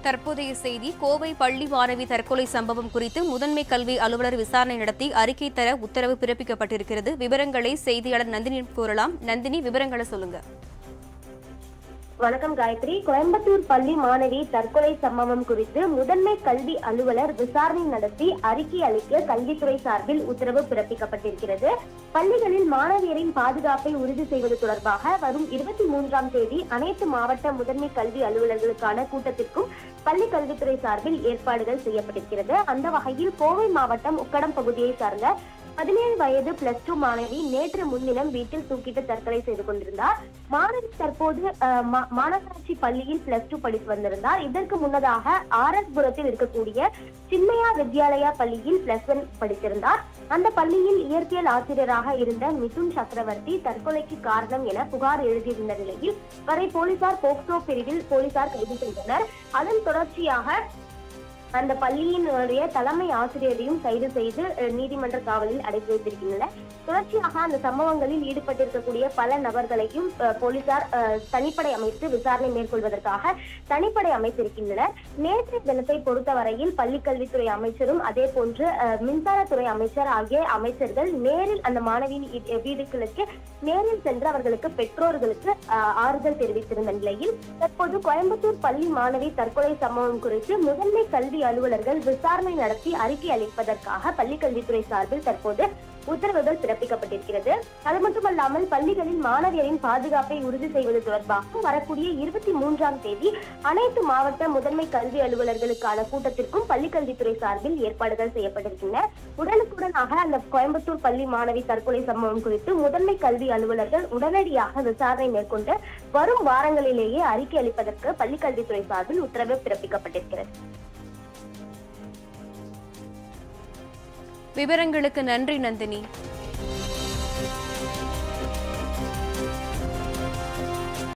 தற்போதைய செய்தி கோவை பள்ளி மாணவி தற்கொலை சம்பவம் குறித்து முதன்மை கல்வி அலுவலர் விசாரணை நடத்தி அறிக்கை தர உத்தரவு பிறப்பிக்கப்பட்டிருக்கிறது விவரங்களை செய்தியாளர் நந்தினியிடம் கூறலாம் நந்தினி விவரங்களை சொல்லுங்க வணக்கம் காயத்ரி கோயம்புத்தூர் பள்ளி மாணவி தற்கொலை சம்பவம் குறித்து முதன்மை கல்வி அலுவலர் விசாரணை நடத்தி அறிக்கை அளிக்க கல்வித்துறை சார்பில் உத்தரவு பிறப்பிக்கப்பட்டிருக்கிறது பள்ளிகளில் மாணவியரின் பாதுகாப்பை உறுதி செய்வது தொடர்பாக வரும் இருபத்தி மூன்றாம் தேதி அனைத்து மாவட்ட முதன்மை கல்வி அலுவலர்களுக்கான கூட்டத்திற்கும் பள்ளி கல்வித்துறை சார்பில் ஏற்பாடுகள் செய்யப்பட்டிருக்கிறது அந்த வகையில் கோவை மாவட்டம் உக்கடம் பகுதியை சார்ந்த பதினேழு வயது பிளஸ் டூ மாணவி நேற்று முன்தினம் வீட்டில் தூக்கிட்டு தற்கொலை செய்து கொண்டிருந்தார் மாணவி தற்போது அஹ், மா- மாநகராட்சி பள்ளியில் பிளஸ் டூ படித்து வந்திருந்தார் இதற்கு முன்னதாக ஆர் எஸ் புரத்தில் இருக்கக்கூடிய சின்மயா வித்யாலயா பள்ளியில் பிளஸ் ஒன் படித்திருந்தார் அந்த பள்ளியில் இயற்பியல் ஆசிரியராக இருந்த மிதுன் சக்கரவர்த்தி தற்கொலைக்கு காரணம் என புகார் எழுதியிருந்த நிலையில் வரை போலீசார் போக்சோ பிரிவில் போலீசார் கைது செய்தனர் அதன் தொடர்ச்சியாக அந்த பள்ளியினுடைய தலைமை ஆசிரியரையும் கைது செய்து அஹ், நீதிமன்ற காவலில் அடைத்து வைத்திருக்கின்றனர் தொடர்ச்சியாக அந்த சம்பவங்களில் ஈடுபட்டிருக்கக்கூடிய பல நபர்களையும் அஹ், போலீசார் அஹ், தனிப்படை அமைத்து விசாரணை மேற்கொள்வதற்காக தனிப்படை அமைத்திருக்கின்றனர் நேற்றைய தினத்தை பொறுத்தவரையில் பள்ளிக்கல்வித்துறை அமைச்சரும் அதே போன்று அஹ், மின்சாரத்துறை அமைச்சர் ஆகிய அமைச்சர்கள் நேரில் அந்த மாணவியின் வீ- வீடுகளுக்கு நேரில் சென்று அவர்களுக்கு பெற்றோர்களுக்கு அஹ், ஆறுதல் தெரிவித்திருந்த நிலையில் தற்போது கோயம்புத்தூர் பள்ளி மாணவி தற்கொலை சம்பவம் குறித்து முதன்மை கல்வி அலுவலர்கள் விசாரணை நடத்தி அறிக்கை அளிப்பதற்காக பள்ளிக்கல்வித்துறை சார்பில் தற்போது உத்தரவுகள் பிறப்பிக்கப்பட்டிருக்கிறது அது மட்டுமல்லாமல் பள்ளிகளில் மாணவியரின் பாதுகாப்பை உறுதி செய்வது தொடர்பாக வரக்கூடிய இருபத்தி மூன்றாம் தேதி அனைத்து மாவட்ட முதன்மை கல்வி அலுவலர்களுக்கான கூட்டத்திற்கும் பள்ளிக்கல்வித்துறை சார்பில் ஏற்பாடுகள் செய்யப்பட்டிருக்கின்றன உடனுக்குடனாக அந்த கோயம்புத்தூர் பள்ளி மாணவி தற்கொலை சம்பவம் குறித்து முதன்மை கல்வி அலுவலர்கள் உடனடியாக விசாரணை மேற்கொண்டு வரும் வாரங்களிலேயே அறிக்கை அளிப்பதற்கு பள்ளிக்கல்வித்துறை சார்பில் உத்தரவு பிறப்பிக்கப்பட்டிருக்கிறது விவரங்களுக்கு நன்றி நந்தினி